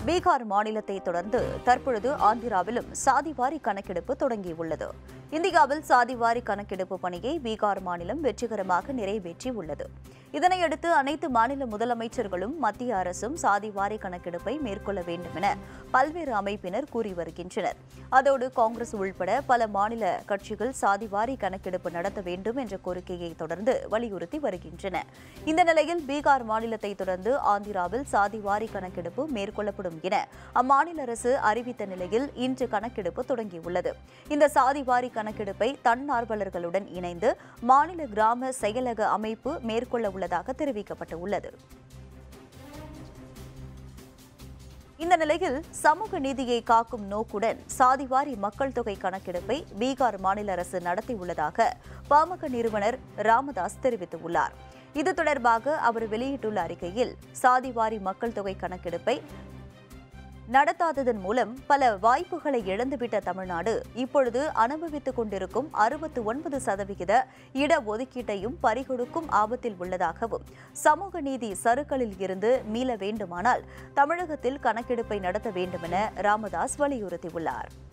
பீகார் மாநிலத்தை தொடர்ந்து தற்பொழுது ஆந்திராவிலும் சாதிவாரி கணக்கெடுப்பு தொடங்கியுள்ளது இந்தியாவில் சாதிவாரி கணக்கெடுப்பு பணியை பீகார் மாநிலம் வெற்றிகரமாக நிறைவேற்றியுள்ளது இதனையடுத்து அனைத்து மாநில முதலமைச்சர்களும் மத்திய அரசும் சாதிவாரி கணக்கெடுப்பை மேற்கொள்ள வேண்டும் என பல்வேறு அமைப்பினர் கூறி வருகின்றனர் அதோடு காங்கிரஸ் உள்பட பல மாநில கட்சிகள் சாதிவாரி கணக்கெடுப்பு நடத்த வேண்டும் என்ற கோரிக்கையை தொடர்ந்து வலியுறுத்தி வருகின்றன இந்த நிலையில் பீகார் மாநிலத்தை தொடர்ந்து ஆந்திராவில் சாதிவாரி கணக்கெடுப்பு மேற்கொள்ளப்படும் என அம்மாநில அரசு அறிவித்த நிலையில் இன்று கணக்கெடுப்பு தொடங்கியுள்ளது இந்த சாதிவாரி கணக்கெடுப்பை தன்னார்வலர்களுடன் இணைந்து மாநில கிராம செயலக அமைப்பு மேற்கொள்ள உள்ளதாக தெரிவிக்கப்பட்டுள்ளது இந்த நிலையில் சமூக நீதியை காக்கும் நோக்குடன் சாதிவாரி மக்கள் தொகை கணக்கெடுப்பை பீகார் மாநில அரசு நடத்தியுள்ளதாக பாமக நிறுவனர் ராமதாஸ் தெரிவித்துள்ளார் இது தொடர்பாக அவர் வெளியிட்டுள்ள அறிக்கையில் சாதிவாரி மக்கள் தொகை கணக்கெடுப்பை நடத்தாததன் மூலம் பல வாய்ப்புகளை இழந்துவிட்ட தமிழ்நாடு இப்பொழுது அனுபவித்துக் கொண்டிருக்கும் அறுபத்து ஒன்பது சதவிகித இடஒதுக்கீட்டையும் பறிகொடுக்கும் ஆபத்தில் உள்ளதாகவும் சமூக நீதி சறுக்கலில் இருந்து மீள வேண்டுமானால் தமிழகத்தில் கணக்கெடுப்பை நடத்த வேண்டுமென ராமதாஸ் வலியுறுத்தியுள்ளார்